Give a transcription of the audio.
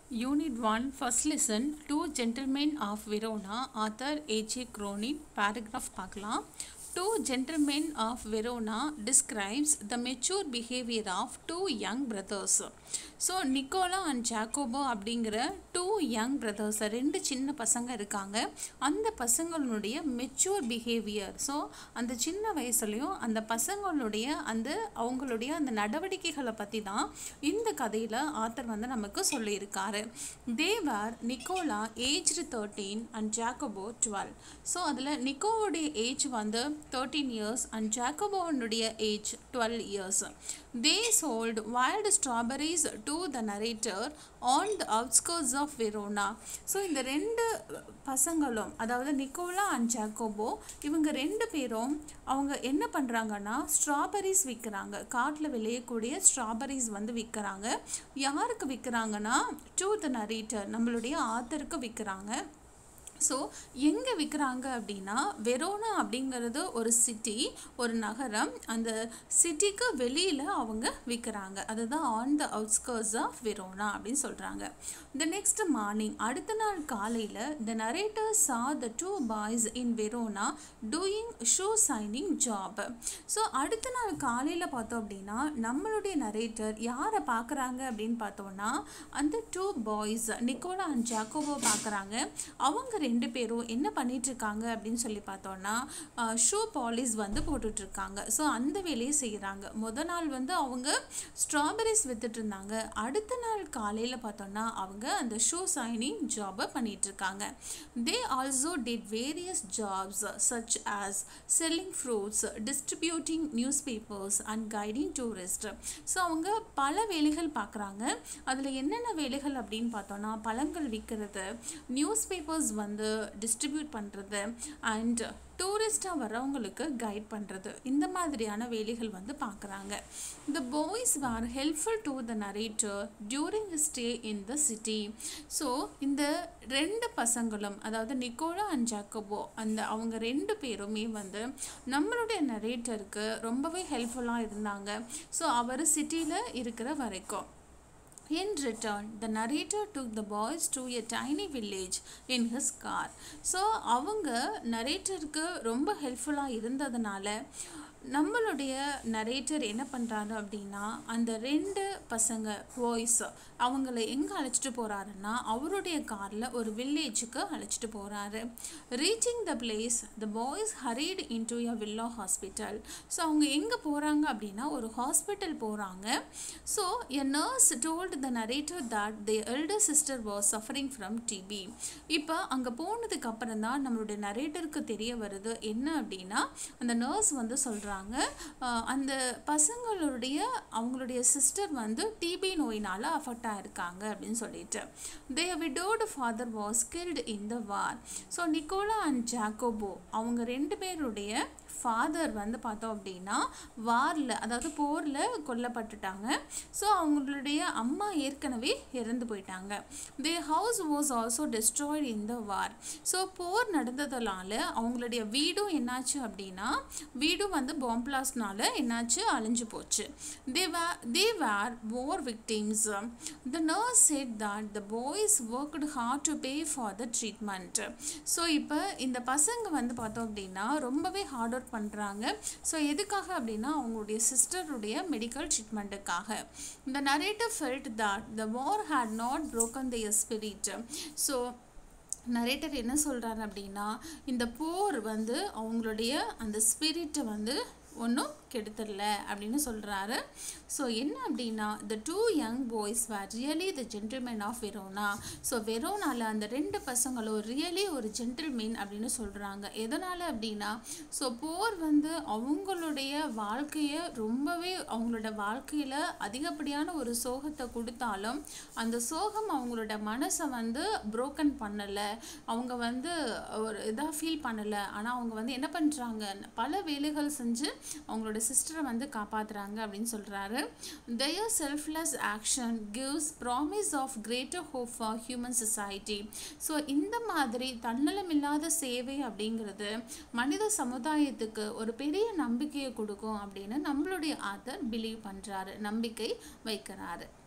Unit 1, first lesson, Two Gentlemen of Verona, author A.J. Cronin, paragraph பார்க்கலாம் Two Gentlemen of Verona describes the mature behavior of two young brothers. So Nicola and Jacopo அப்படிங்கிற two young brothers ரெண்டு சின்ன பசங்க இருக்காங்க அந்த பசங்களுடைய mature behaviour so அந்த சின்ன வயசுலையும் அந்த பசங்களுடைய அந்த அவங்களுடைய அந்த நடவடிக்கைகளை பற்றி தான் இந்த கதையில் ஆத்தர் வந்து நமக்கு சொல்லியிருக்காரு they were Nicola aged thirteen and Jacopo twelve so அதில் நிக்கோவுடைய ஏஜ் வந்து தேர்ட்டீன் இயர்ஸ் அண்ட் ஜாக்கோபோனுடைய age twelve years they sold wild strawberries to the narrator on the outskirts of Verona so இந்த ரெண்டு பசங்களும் அதாவது நிக்கோலா அண்ட் ஜாக்கோபோ இவங்க ரெண்டு பேரும் அவங்க என்ன பண்ணுறாங்கன்னா ஸ்ட்ராபெரிஸ் விற்கிறாங்க காட்டில் விளையக்கூடிய ஸ்ட்ராபெரிஸ் வந்து விற்கிறாங்க யாருக்கு விற்கிறாங்கன்னா டு த நரேட்டர் நம்மளுடைய ஆத்தருக்கு விற்கிறாங்க ஸோ எங்கே விற்கிறாங்க அப்படின்னா வெரோனா அப்படிங்கிறது ஒரு சிட்டி ஒரு நகரம் அந்த சிட்டிக்கு வெளியில் அவங்க விற்கிறாங்க அதுதான் on the outskirts of Verona அப்படின்னு சொல்கிறாங்க த நெக்ஸ்ட் மார்னிங் அடுத்த நாள் காலையில் the narrator saw the two boys in Verona doing shoe shining job so அடுத்த நாள் காலையில் பார்த்தோம் அப்படின்னா நம்மளுடைய நரேட்டர் யாரை பார்க்குறாங்க அப்படின்னு பார்த்தோன்னா அந்த two boys Nicola and Jacopo பார்க்குறாங்க அவங்க ரெண்டு பேரும் என்ன பண்ணிட்டு இருக்காங்க அப்படின்னு சொல்லி பார்த்தோன்னா ஷூ பாலிஷ் வந்து போட்டுட்ருக்காங்க ஸோ அந்த வேலையை செய்கிறாங்க முத நாள் வந்து அவங்க ஸ்ட்ராபெரிஸ் வித்துட்டு இருந்தாங்க அடுத்த நாள் காலையில் பார்த்தோன்னா அவங்க அந்த ஷூ சைனிங் ஜாபை பண்ணிட்டு இருக்காங்க they also did various jobs such as selling fruits distributing newspapers and guiding tourist so அவங்க பல வேலைகள் பார்க்குறாங்க அதில் என்னென்ன வேலைகள் அப்படின்னு பார்த்தோன்னா பழங்கள் விற்கிறது நியூஸ் பேப்பர்ஸ் வந்து டிஸ்ட்ரிபியூட் பண்ணுறது அண்ட் டூரிஸ்டாக வரவங்களுக்கு கைட் பண்ணுறது இந்த மாதிரியான வேலைகள் வந்து பார்க்குறாங்க the boys are helpful to the narrator during stay in the city so இந்த ரெண்டு பசங்களும் அதாவது நிக்கோலா அண்ட் ஜாக்கோபோ அந்த அவங்க ரெண்டு பேருமே வந்து நம்மளுடைய நரேட்டருக்கு ரொம்பவே ஹெல்ப்ஃபுல்லாக இருந்தாங்க ஸோ அவர் சிட்டியில் இருக்கிற வரைக்கும் In return, the narrator took the boys to a tiny village in his car. So அவங்க நரேட்டருக்கு ரொம்ப ஹெல்ப்ஃபுல்லாக இருந்ததுனால நம்மளுடைய நரேட்டர் என்ன பண்ணுறாரு அப்படின்னா அந்த ரெண்டு பசங்க பாய்ஸ் அவங்கள எங்கே அழைச்சிட்டு போகிறாருன்னா அவருடைய காரில் ஒரு வில்லேஜுக்கு அழைச்சிட்டு போகிறாரு reaching the place the boys hurried into a villa hospital so அவங்க எங்கே போகிறாங்க அப்படின்னா ஒரு ஹாஸ்பிட்டல் போகிறாங்க so a nurse told the narrator that the elder sister was suffering from TB இப்போ அங்கே போனதுக்கு அப்புறம் தான் நம்மளுடைய நரேட்டருக்கு தெரிய வருது என்ன அப்படின்னா அந்த நர்ஸ் வந்து சொல்கிறாங்க அந்த பசங்களுடைய அவங்களுடைய சிஸ்டர் வந்து டிபி நோயினால் அஃபெக்ட் ஆகிருக்காங்க அப்படின்னு சொல்லிட்டு they widowed father was killed in the war so Nicola and Jacopo அவங்க ரெண்டு பேருடைய ஃபாதர் வந்து பார்த்தோம் அப்படின்னா வாரில் அதாவது போரில் கொல்லப்பட்டுட்டாங்க ஸோ அவங்களுடைய அம்மா ஏற்கனவே இறந்து போயிட்டாங்க they house was also destroyed in the war so போர் நடந்ததுனால அவங்களுடைய வீடும் என்னாச்சு அப்படின்னா வீடும் வந்து பாம்பிளாஸ்னால என்னாச்சு அழிஞ்சு போச்சு they way they were war victims. The nurse said that the boys worked hard to pay for the treatment. So இப்போ இந்த பசங்க வந்து பார்த்தோம் அப்படின்னா ரொம்பவே ஹார்ட் ஒர்க் பண்ணுறாங்க ஸோ எதுக்காக அப்படின்னா அவங்களுடைய சிஸ்டருடைய மெடிக்கல் ட்ரீட்மெண்ட்டுக்காக இந்த narrative felt that the war had not broken their spirit so narrator என்ன சொல்கிறாரு அப்படின்னா இந்த போர் வந்து அவங்களுடைய அந்த ஸ்பிரிட்டை வந்து ஒன்றும் கெடுத்துடல அப்படின்னு சொல்கிறாரு ஸோ என்ன அப்படின்னா the two young boys were really the gentleman of Verona so வெரோனாவில் அந்த ரெண்டு பசங்களும் ரியலி ஒரு ஜென்டில்மேன் அப்படின்னு சொல்கிறாங்க எதனால் அப்படின்னா ஸோ போர் வந்து அவங்களுடைய வாழ்க்கையை ரொம்பவே அவங்களோட வாழ்க்கையில் அதிகப்படியான ஒரு சோகத்தை கொடுத்தாலும் அந்த சோகம் அவங்களோட மனசை வந்து புரோக்கன் பண்ணலை அவங்க வந்து ஒரு இதாக ஃபீல் பண்ணலை ஆனால் அவங்க வந்து என்ன பண்ணுறாங்க பல வேலைகள் செஞ்சு அவங்களோட சிஸ்டரை வந்து காப்பாற்றுறாங்க அப்படின்னு சொல்கிறாரு their selfless action gives promise of greater hope for human society so இந்த மாதிரி தன்னலமில்லாத சேவை அப்படிங்கிறது மனித சமுதாயத்துக்கு ஒரு பெரிய நம்பிக்கையை கொடுக்கும் அப்படின்னு நம்மளுடைய ஆத்தர் பிலீவ் பண்ணுறாரு நம்பிக்கை வைக்கிறாரு